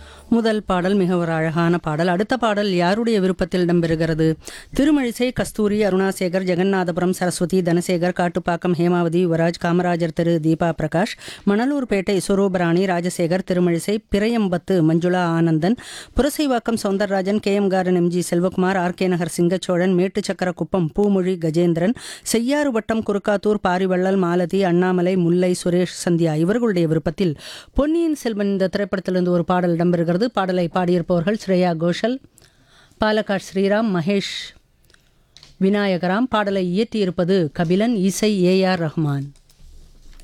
முதல் பாடல் மிக ஒரு அழகான பாடல் அடுத்த பாடல் யாருடைய விருப்பத்தில் இடம்பெறுகிறது Thirumazhisai Kasthuri Arunasekar Jaganathapuram Saraswathi Dhanasekar Kattupakkam Hemavathi Yuvaraj Kamarajar Thiru Deepa Prakash Manalurpettai Suruparani Rajasekar Thirumazhisai Piraiyampathu Manjula Anandan Purasaiwakkam Soundararajan K M garden M G Selvakumar R K Nagar Singacholan Mettuchakkarakuppam Poomozhi Gajendran Cheyyar வட்டம் குறுக்காத்தூர் பாரிவள்ளல் மாலதி அண்ணாமலை முல்லை சுரேஷ் சந்தியா இவர்களுடைய விருப்பத்தில் பொன்னியின் செல்வன் இந்த திரைப்படத்திலிருந்து ஒரு பாடல் இடம்பெறுகிறது பாடலை பாடியிருப்பவர்கள் ஸ்ரேயா கோஷல் பாலக்காட் ஸ்ரீராம் மகேஷ் விநாயகராம் பாடலை இயற்றியிருப்பது கபிலன் இசை ஏ ஆர் ரஹ்மான்